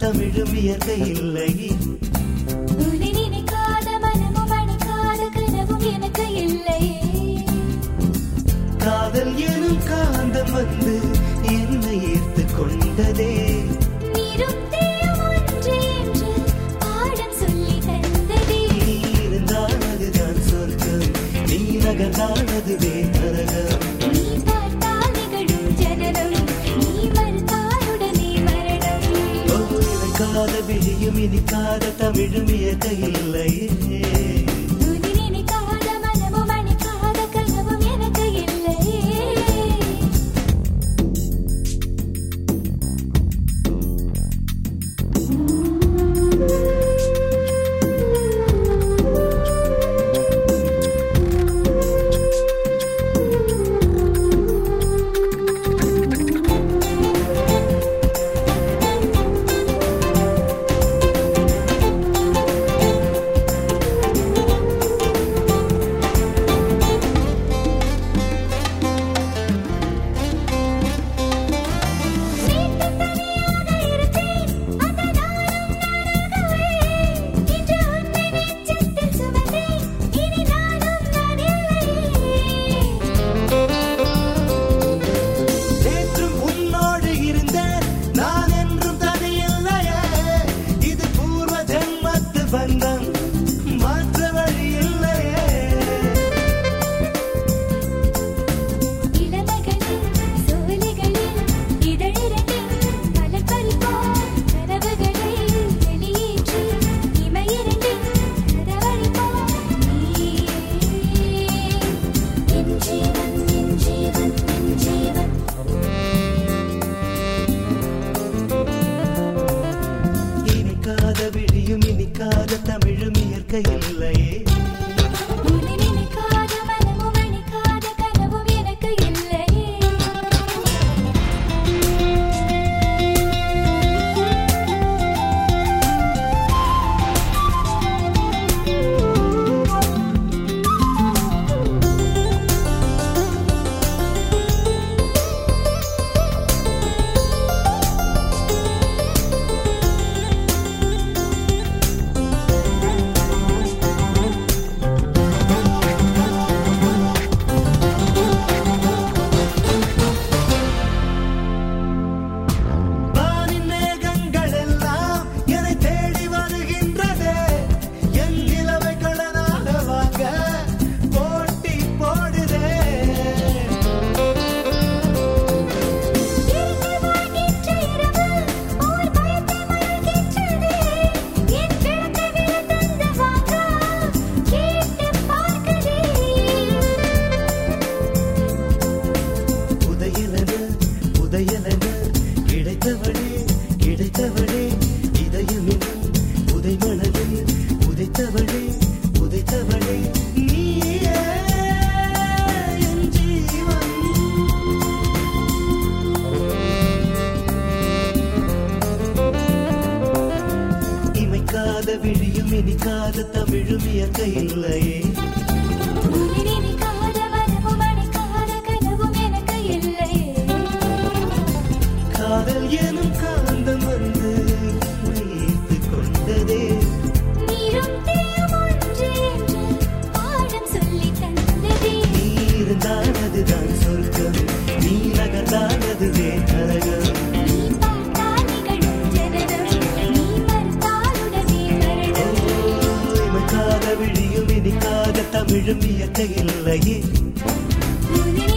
தமிழும் இயற்கை இல்லையே உன்னை நினைக்காத மனமும் அணைக்காத கனவும் எனக்கு இல்லையே காதல் எனும் காந்தம் வந்து என்னை ஈர்த்து கொண்டதே நீரும் தீயும் ஒன்று என்று பாடம் சொல்லி தந்ததே நீ இருந்தால் அதுதான் சொர்க்கம் நீ நகர்ந்தால் அதுவே நரகம் நீ பார்த்தால் நிகழும் ஜனனம் நீ மறுத்தால் உடனே மரணம் ஓ, இணைக்காத விழியும் இனிக்காத தமிழும் இயற்கை இல்லையே உன்னை நினைக்காத மனமும் அணைக்காத கனவும் எனக்கு இல்லையே வீட்டு தனியாக இருப்பேன் அந்த நாளும் நானாகவே இன்று உன்னை நெஞ்சத்தில் சுமந்தேன் இனி நானும் நான் இல்லையே நேற்றும் உன்னோடு இருந்தேன் நான் என்றும் தனியில்லையே இது பூர்வ ஜென்மத்து பந்தம் மாற்ற வழி இல்லையே இளமகளின் சோலைகளில் இதழிரண்டின் மலர் பறிப்போம் கனவுகளை வெளியேற்றி இமையிரண்டின் கதவழிப்போம் நீயே என் ஜீவன் என் ஜீவன் என் ஜீவன் இனிக்காத விழியும் இனிக்காத தமிழும் இயற்கை இல்லையே உன்னை நினைக்காத மனமும் அணைக்காத கனவும் எனக்கு இல்லையே வானின் மேகங்கள் எல்லாம் என்னை தேடி வருகின்றதே என் நிலவை கடனாக வாங்க போட்டி போடுதே இருந்து வாழ்கின்ற இரவு ஓர் பயத்தை மறைக்கின்றதே என் கிழக்கை விழுந்தந்த வாங்கா கேட்டு பார்க்கதே உதயலன உதயலன கிடைத்தவளே கிடைத்தவளே இதயமின் உதைமணலே உதைத்தவளே உதைத்தவளே நீயே என் ஜீவன் இமைக்காத விழியும் இனிக்காத தமிழும் இயற்கை இல்லையே உன்னை நினைக்காத மனமும் அணைக்காத கனவும் எனக்கு இல்லையே காதல் எனும் காந்தம் வந்து என்னை ஈர்த்துக் கொண்டதே நீரும் தீயும் ஒன்று என்று பாடம் சொல்லி தந்ததே நீ இருந்தால் அதுதான் சொர்க்கம் நீ நகர்ந்தால் அதுவே நரகம் நீ பார்த்தால் நிகழும் ஜனனம் நீ மறுத்தால் உடனே மரணம் இமைக்காத விழியும் இனிக்காத தமிழும் இயற்கை இல்லையே உன்னை